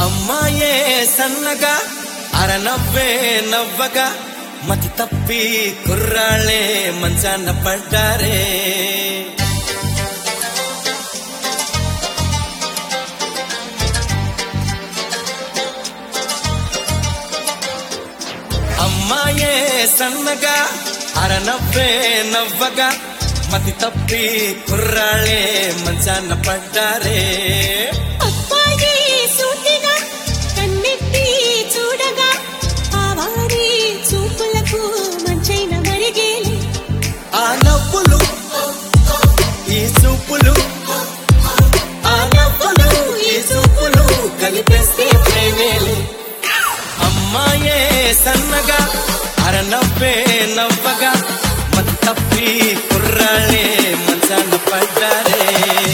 అమ్మాయే సన్నగా అరనవ్వే నవ్వగా మతి తప్పి కుర్రాళ్ళే మంచాన పడ్డారే అమ్మాయే సన్నగా అరనవ్వే నవ్వగా మతి తప్పి కుర్రాళ్ళే మంచాన పడ్డారే అబ్బాయి సూటిగా కన్నెత్తి చూడగా ఆ వారి చూపులకు మంచైన మరిగేలే ఆ నవ్వులు ఈ చూపులు ఆ నవ్వులు ఈ చూపులు కలిపేస్తే ప్రేమేలే అమ్మాయే సన్నగా అరనవ్వే నవ్వగా మతి తప్పి కుర్రాళ్ళే మంచాన పడ్డారే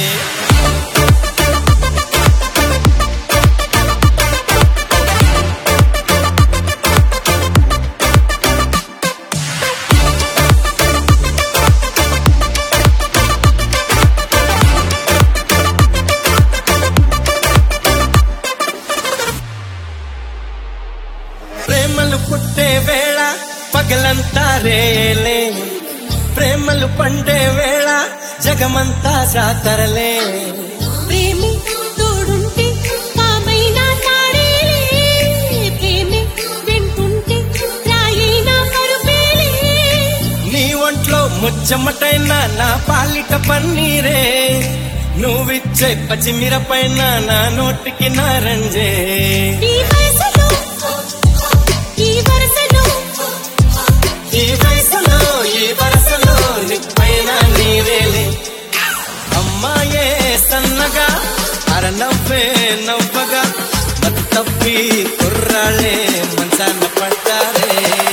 ప్రేమలు పుట్టే వేళ పగలంతా రేలే ప్రేమలు పండే వేళ జగమంతా జాతరలే ప్రేమి తోడుంటే కామైనా తాడేలే ప్రేమి వెంటుంటే రాయినా పరుపేలే నీ ఒంట్లో ముచ్చమటైన నా పాలిట పన్నీరే నువ్విచ్చే పచ్చిమిరపైన నా నోటికి నారంజే ఈ వయసులో ఈ వరసలో ఈ వయసులో ఈ వరసలో నిప్పైన నీవేలే అమ్మాయే సన్నగా అరనవ్వే నవ్వగా మతి తప్పి కుర్రాళ్ళే మంచాన పడ్డారే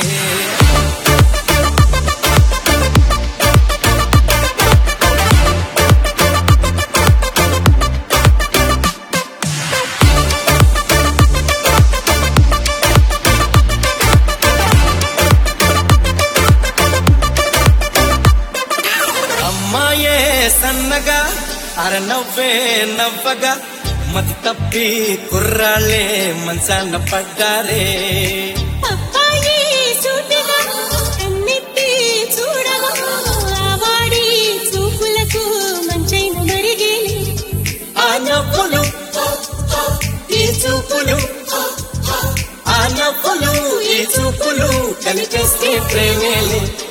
అమ్మాయే సన్నగా అరనవ్వే నవ్వగా మతి తప్పి కుర్రాళ్ళే మంచాన పడ్డారే అబ్బాయి సూటిగా కన్నెత్తి చూడగా ఆ వాడి చూపులకు మంచైన మరిగేలే ఆ నవ్వులు ఈ చూపులు ఆ నవ్వులు ఈ చూపులు కలిపేస్తే ప్రేమేలే